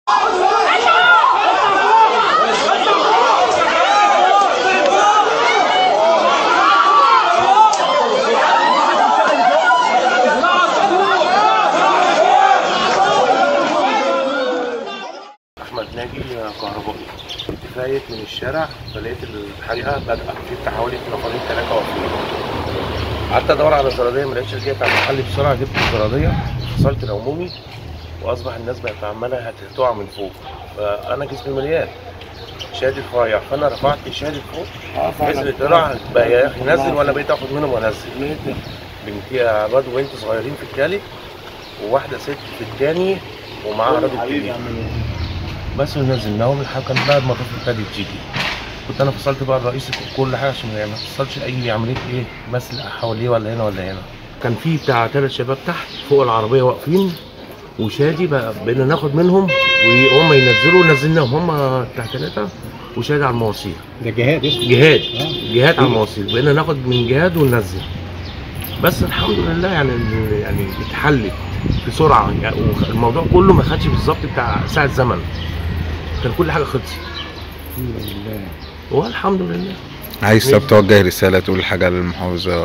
احمد ناجي كهربائي كنت فايت من الشارع فلقيت الحريقه بادئه في حوالي نفرين ثلاثه واقفين قعدت ادور على زراديه ما لقيتش رجعت على المحل بسرعه جبت الزراديه فصلت العمومي واصبح الناس بقت عماله هتقع من فوق فانا جسمي مليان شادد رفيع فانا رفعت شادد فوق بحيث ان القطاع بقى ينزل وانا بقيت اخد منهم وانزل بنتي عباد وبنت صغيرين في الثالث وواحده ست في الثاني ومعاها راجل كبير بس نزلناهم الحاجه كان بعد ما الطفل ابتدى تيجي كنت انا فصلت بقى الرئيسي كل حاجه عشان ما تحصلش اي عمليه ايه مسل حواليه ولا هنا ولا هنا كان في بتاع ثلاث شباب تحت فوق العربيه واقفين وشادي بقى بقينا ناخد منهم وهم ينزلوا نزلناهم هم بتاع ثلاثه وشادي على المواسير ده جهاد اسمه جهاد جهاد على المواسير بقينا ناخد من جهاد وننزل بس الحمد لله يعني يعني اتحلت بسرعه يعني الموضوع كله ما خدش بالظبط بتاع ساعه زمن كان كل حاجه خلصت الحمد لله والحمد لله عايز طب توجه رسالة تقول حاجة للمحافظة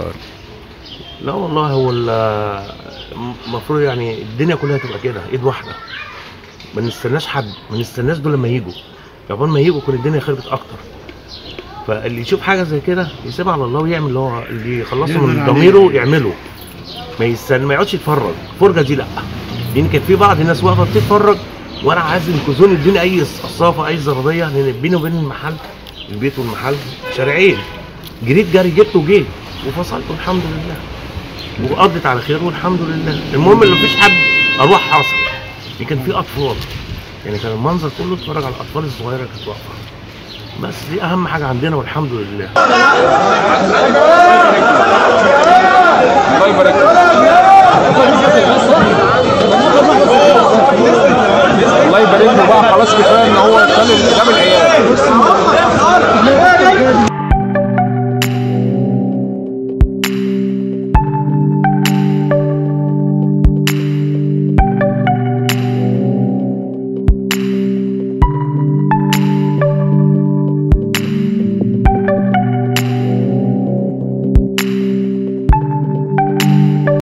لا والله هو ال- المفروض يعني الدنيا كلها تبقى كده ايد واحده ما نستناش حد ما نستناش دول لما يجوا قبل ما يجوا تكون الدنيا خربت اكتر فاللي يشوف حاجه زي كده يسيبها على الله ويعمل اللي هو اللي يخلصه يعمل من عليه. ضميره يعمله ما يستنى ما يقعدش يتفرج الفرجه دي لا لان كان في بعض الناس واقفه بتتفرج وانا عايز ينقذوني يدوني اي قصافه اي زراديه لان بيني وبين المحل البيت والمحل شارعين جريت جري جبت وجيت وفصلت الحمد لله وقضت على خير والحمد لله المهم ان مفيش حد ارواح حصل يعني كان في اطفال يعني كان المنظر كله اتفرج على الاطفال الصغيره اللي كانت واقفه بس دي اهم حاجه عندنا والحمد لله